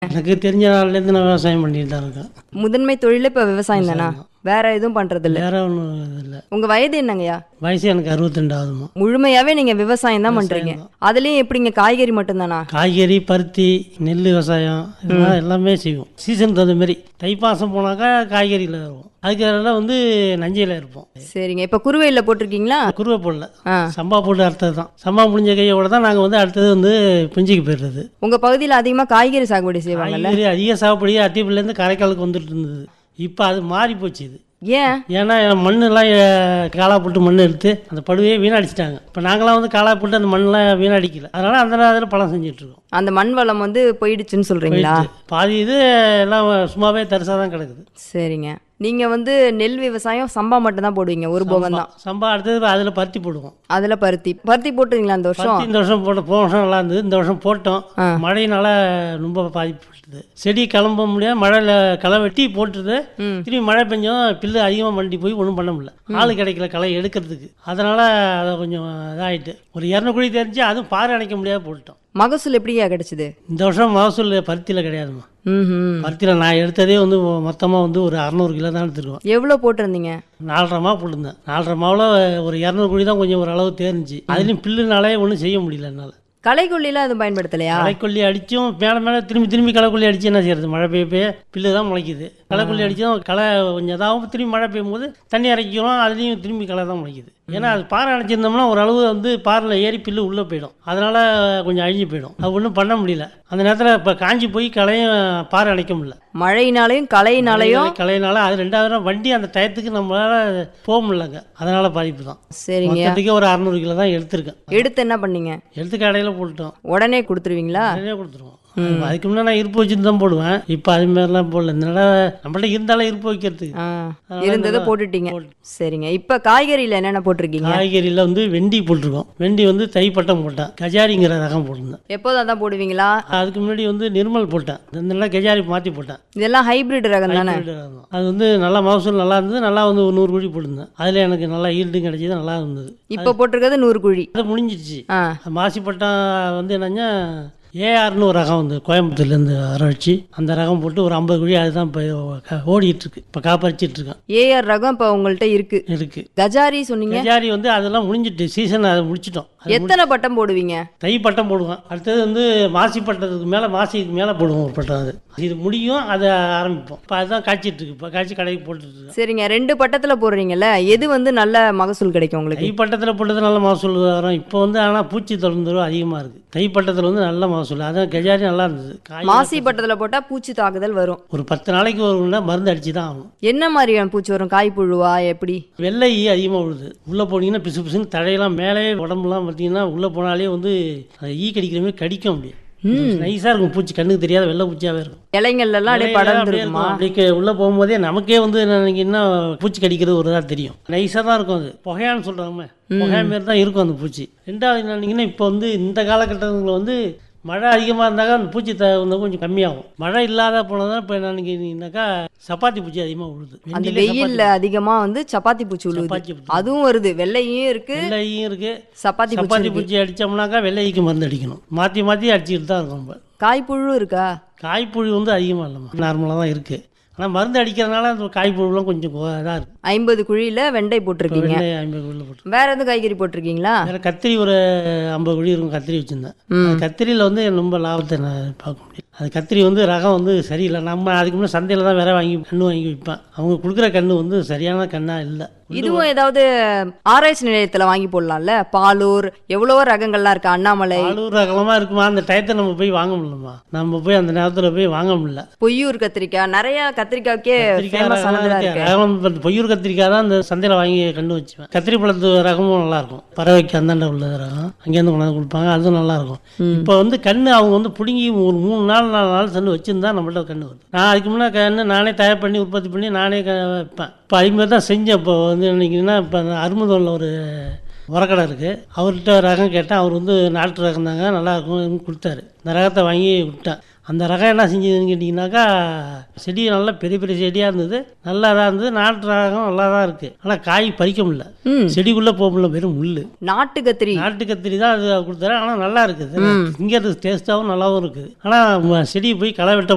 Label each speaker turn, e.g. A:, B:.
A: எனக்கு தெரிஞ்ச நாள்லேருந்து நான் விவசாயம் பண்ணிட்டு தான் இருக்கேன்
B: முதன்மை தொழில் இப்போ விவசாயம் தானா வேற எதுவும் பண்றது இல்ல
A: வேற ஒன்றும் இல்லை
B: உங்க வயது என்னங்கய்யா
A: வயசு எனக்கு அறுபத்திரெண்டு ஆகுதுமா
B: முழுமையாவே நீங்க விவசாயம் தான் பண்றீங்க அதுலயும் எப்படிங்க காய்கறி மட்டும்தானா
A: காய்கறி பருத்தி நெல் விவசாயம் இதெல்லாம் எல்லாமே செய்வோம் சீசன் தகுந்த மாதிரி தைப்பாசம் போனாக்கா காய்கறியில் வருவோம் அதுக்கு அதெல்லாம் வந்து நஞ்சையில் இருப்போம்
B: சரிங்க இப்ப குருவையில போட்டிருக்கீங்களா
A: குருவை போடல
B: ஆ
A: சம்பா போட்டு அடுத்தது தான் சம்பா முடிஞ்ச கையோட தான் நாங்கள் வந்து அடுத்தது வந்து பிஞ்சுக்கு போயிடுறது
B: உங்க பகுதியில அதிகமா காய்கறி சாகுபடி செய்வாங்கல்ல
A: காய்கறி அதிக சாகுபடி அத்திப்பிலேருந்து காரைக்காலுக்கு வந்துட்டு இருந்தது இப்போ அது மாறி போச்சு இது
B: ஏன்
A: ஏன்னா மண்ணெல்லாம் அஹ், காலா போட்டு மண் எடுத்து அந்த படுவையே வீணடிச்சிட்டாங்க இப்போ நாங்களாம் வந்து காலா போட்டு அந்த மண்ணெல்லாம் வீணடிக்கல அதனால் அந்த நேரத்தில் பழம் செஞ்சுட்டு இருக்கோம்
B: அந்த மண் வளம் வந்து போயிடுச்சுன்னு சொல்றீங்களா
A: பாதி இது எல்லாம் சும்மாவே தரிசாக தான் கிடக்குது
B: சரிங்க நீங்க வந்து நெல் விவசாயம் சம்பா மட்டும் தான் போடுவீங்க ஒரு போகம் தான்
A: சம்பா அடுத்தது அதில் பருத்தி போடுவோம்
B: அதுல பருத்தி பருத்தி போட்டுருங்களா இந்த வருஷம்
A: பருத்தி இந்த வருஷம் போட்ட போன வருஷம் நல்லா இருந்தது இந்த வருஷம் போட்டோம்
B: ஆ.
A: மழையினால ரொம்ப பாதிப்புட்டுது செடி கிளம்ப முடியாது மழையில் களை வெட்டி போட்டுது
B: ம்.
A: திரும்பி மழை பெஞ்சோம் பில்லு அதிகமாக மண்டி போய் ஒன்றும் பண்ண முடியல ஆள் கிடைக்கல களை எடுக்கிறதுக்கு அதனால் அதை கொஞ்சம் இதாகிட்டு ஒரு இரநூறு குழி தெரிஞ்சு அதுவும் பாறை அணைக்க முடியாது போட்டுட்டோம்
B: மகசூல் எப்படியா கிடைச்சது
A: இந்த வருஷம் மகசூல் பருத்தியில் கிடையாதும்மா
B: ம்
A: பருத்தியில் நான் எடுத்ததே வந்து மொத்தமாக வந்து ஒரு அறநூறு கிலோ தான் எடுத்துருவேன்
B: எவ்வளோ போட்டிருந்தீங்க
A: நாலரை மாவு போட்டிருந்தேன் நாலரை மாவில் ஒரு இரநூறு குழி தான் கொஞ்சம் ஓரளவு தேர்ந்துச்சு அதுலேயும் பில்லுனாலே ஒன்றும் செய்ய முடியல என்னால்
B: களைக்கொல்லிலாம் எதுவும் பயன்படுத்தலையா
A: களைக்கொல்லி அடிச்சும் மேலே மேலே திரும்பி திரும்பி களைக்கொல்லி அடிச்சு என்ன செய்யறது மழை பெய்ய பெய்ய பில்லு தான் முளைக்குது களைக்கொல்லி அடிச்சும் களை கொஞ்சம் இதாகவும் திரும்பி மழை பெய்யும் போது தண்ணி இறக்கிறோம் அதுலேயும் திரும்பி களை தான் முளைக்குது ஏன்னா அது பாறை அடைச்சிருந்தோம்னா ஓரளவு வந்து பாறையில் ஏறி பில்லு உள்ளே போயிடும் அதனால் கொஞ்சம் அழிஞ்சு போயிடும் அது ஒன்றும் பண்ண முடியல அந்த நேரத்தில் இப்போ காஞ்சி போய் களையும் பாறை அணைக்க முடியல
B: மழையினாலையும் களையினாலையும்
A: களையினால அது ரெண்டாவது தடவை வண்டி அந்த டயத்துக்கு நம்மளால போக முடியலங்க அதனால பாதிப்பு தான்
B: சரிங்க
A: மொத்தத்துக்கே ஒரு அறநூறு கிலோ தான் எடுத்திருக்கேன்
B: எடுத்து என்ன பண்ணீங்க
A: எடுத்து கடையில் போட்டுட்டோம்
B: உடனே கொடுத்துருவீங்களா
A: நிறைய கொடுத்துருவோம் அதுக்கு முன்னாடி நான் இருப்பு வச்சுட்டு தான் போடுவேன் இப்போ அது மாதிரிலாம் போடல இந்த தடவை நம்மள்ட்ட இருந்தாலும் இருப்பு வைக்கிறதுக்கு
B: ஆ இருந்ததை போட்டுட்டீங்க சரிங்க இப்போ காய்கறியில் என்னென்ன போட்டிருக்கீங்க
A: காய்கறியில் வந்து வெண்டி போட்டிருக்கோம் வெண்டி வந்து தை பட்டம் போட்டேன் கஜாரிங்கிற ரகம் போட்டிருந்தேன்
B: எப்போதும் அதான் போடுவீங்களா
A: அதுக்கு முன்னாடி வந்து நிர்மல் போட்டேன் இந்த நல்லா கஜாரி மாற்றி போட்டேன்
B: இதெல்லாம் ஹைபிரிட் ரகம் தானே
A: hybrid ரகம். அது வந்து நல்லா மகசூல் நல்லா இருந்தது நல்லா வந்து ஒரு நூறு குழி போட்டிருந்தேன் அதில் எனக்கு நல்லா ஈல்டும் கிடைச்சது நல்லா இருந்தது
B: இப்போ போட்டிருக்கிறது நூறு குழி
A: அது முடிஞ்சிடுச்சு
B: ஆ
A: மாசிப்பட்டம் வந்து என்னன்னா ஏஆர்னு ஒரு ரகம் வந்து கோயம்புத்தூர்லேருந்து வரவழைச்சி அந்த ரகம் போட்டு ஒரு ஐம்பது குழி அதுதான் இப்போ க- ஓடிட்டு இருக்கு இப்போ காப்பரிச்சிட்டு இருக்கேன்
B: ஏஆர் ரகம் இப்போ உங்கள்கிட்ட இருக்கு
A: இருக்கு
B: கஜாரி சொன்னீங்க
A: கஜாரி வந்து அதெல்லாம் முடிஞ்சிட்டு சீசன் அதை முடிச்சிட்டோம் அது
B: எத்தனை பட்டம் போடுவீங்க
A: தை பட்டம் போடுவோம் அடுத்தது வந்து மாசி பட்டத்துக்கு மேலே மாசிக்கு மேலே போடுவோம் ஒரு பட்டம் அது இது முடியும் அதை ஆரம்பிப்போம் இப்போ அதுதான் காய்ச்சிட்டு இருக்கு இப்போ காய்ச்சி கடைக்கு போட்டுட்டு இருக்கேன்
B: சரிங்க ரெண்டு பட்டத்துல போடுறீங்கல்ல எது வந்து நல்ல மகசூல் கிடைக்கும் உங்களுக்கு
A: தை பட்டத்தில் போட்டது நல்ல மகசூல் வரும் இப்போ வந்து ஆனால் பூச்சி தொந்தரவு அதிகமாக இருக்குது தை பட்டத்தில் வந்து நல்ல மகசூல் அதான் கஜாரி நல்லா இருந்தது காய்
B: மாசி பட்டத்துல போட்டா பூச்சி தாக்குதல் வரும்
A: ஒரு பத்து நாளைக்கு ஒரு முறை மருந்து அடிச்சு தான் ஆகணும்
B: என்ன மாதிரியான பூச்சி வரும் காய் புழுவா எப்படி
A: வெள்ளை ஈ அதிகமாக விழுது உள்ளே போனீங்கன்னா பிசு பிசுன்னு தடையெல்லாம் மேலே உடம்புலாம் பார்த்தீங்கன்னா உள்ளே போனாலே வந்து அது ஈ கடிக்கிற மாதிரி கடிக்க முடியும் நைஸாக இருக்கும் பூச்சி கண்ணுக்கு தெரியாத வெள்ளை பூச்சியாகவே இருக்கும்
B: இலைங்கள்ல எல்லாம் அப்படியே
A: இலையெல்லாம்
B: படர்ந்து
A: அப்படியே
B: இருக்குமா
A: இருக்கும். அப்படியே க- உள்ள போகும்போதே நமக்கே வந்து எனக்கு என்ன பூச்சி கடிக்கிறது ஒரு இதாக தெரியும் நைஸாக தான் இருக்கும் அது புகையான்னு சொல்கிறாங்க புகையா மாரி தான் இருக்கும் அந்த பூச்சி ரெண்டாவது என்னன்னீங்கன்னா இப்போ வந்து இந்த காலகட்டங்களில் வந்து மழை அதிகமாக இருந்தாக்கா அந்த பூச்சி த வந்து கொஞ்சம் கம்மியாகும் மழை இல்லாத போனதான் இப்போ என்னன்னீங்கன்னாக்கா சப்பாத்தி பூச்சி அதிகமாக விழுது
B: அந்த
A: வெண்டிலே
B: வெயில்ல அதிகமா வந்து சப்பாத்தி பூச்சி விழுவுது
A: சப்பாத்தி பூச்சி.
B: அதுவும் வருது வெள்ளையும் இருக்கு
A: வெள்ளையும் இருக்கு
B: சப்பாத்தி பூச்சி
A: சப்பாத்தி
B: இருக்கு
A: பூச்சி அடித்தோம்னாக்கா வெள்ளைக்கு மருந்து அடிக்கணும் மாற்றி மாற்றி அடிச்சுட்டு தான் இருக்கும் நம்ம
B: காய்ப்புழு இருக்கா
A: காய்ப்புழு வந்து அதிகமாக இல்லைம்மா நார்மலாக தான் இருக்குது ஆனால் மருந்து அடிக்கிறதுனால அந்த காய்ப்புழுலாம் கொஞ்சம் இதாக இருக்குது
B: ஐம்பது குழியில வெண்டை போட்டிருக்கீங்க
A: வெள்ளை ஐம்பது குழியில் போட்டு
B: வேற எதுவும் காய்கறி போட்டிருக்கீங்களா
A: வேற கத்திரி ஒரு ஐம்பது குழி இருக்கும் கத்திரி வச்சுருந்தேன் அந்த கத்திரியில் வந்து ரொம்ப லாபத்தை நான் பார்க்க முடியும் அது கத்திரி வந்து ரகம் வந்து சரியில்லை நம்ம அதுக்கு முன்னாடி சந்தையில் தான் வேற வாங்கி கன்று வாங்கி விற்பேன் அவங்க கொடுக்குற கன்று வந்து சரியான கண்ணாக இல்லை
B: இதுவும் ஏதாவது ஆராய்ச்சி நிலையத்துல வாங்கி போடலாம்ல பாலூர் எவ்வளவோ ரகங்கள்லாம் இருக்கு அண்ணாமலை
A: ஆளூர் ரகமாக இருக்குமா அந்த டயத்தை நம்ம போய் வாங்க முடியலம்மா நம்ம போய் அந்த நேரத்தில் போய் வாங்க முடியல
B: பொய்யூர் கத்திரிக்காய் நிறைய கத்திரிக்காய்க்கே
A: கத்திரிக்காய்
B: ஃபேமஸ்
A: ரகம்
B: ஆனதா
A: இருக்கு.
B: இருக்கு
A: ரகம் இப்ப பொய்யூர் கத்திரிக்காய் தான் அந்த சந்தையில் வாங்கி கண்டு வச்சுவேன் கத்திரி பழத்து ரகமும் நல்லா இருக்கும் பறவைக்கு அந்தாண்ட உள்ள ரகம் அங்கேருந்து கொண்டாந்து கொடுப்பாங்க அதுவும் நல்லா இருக்கும் இப்போ வந்து கண்ணு அவங்க வந்து பிடுங்கி ஒரு மூணு நாள் நாலு நாள் சென்று வச்சிருந்தா நம்மள்ட்ட கண்ணு வருது நான் அதுக்கு முன்னாடி கண்ணு நானே தயார் பண்ணி உற்பத்தி பண்ணி நானே க- வைப்பேன் இப்போ அதுமாதிரி தான் செஞ்சேன் இப்போ வந்து நினைக்கிறீங்கன்னா இப்போ அந்த அருமுதனில் ஒரு உரக்கடை இருக்குது அவர்கிட்ட ரகம் கேட்டேன் அவர் வந்து நாட்டு ரகம் தாங்க நல்லா இருக்கும் கொடுத்தாரு இந்த ரகத்தை வாங்கி விட்டேன் அந்த ரகம் என்ன செஞ்சதுன்னு கேட்டிங்கனாக்கா செடி நல்லா பெரிய பெரிய செடியாக இருந்தது நல்லா தான் இருந்தது நாட்டு ரகம் நல்லா தான் இருக்குது ஆனால் காய் பறிக்க முடியல
B: ம்
A: செடிக்குள்ளே போக முடியல வெறும் முள்
B: நாட்டு கத்திரி
A: நாட்டு கத்திரி தான் அது கொடுத்தாரு ஆனால் நல்லா இருக்குது இங்கே டேஸ்ட்டாகவும் நல்லாவும் இருக்குது ஆனால் செடியை போய் களை வெட்ட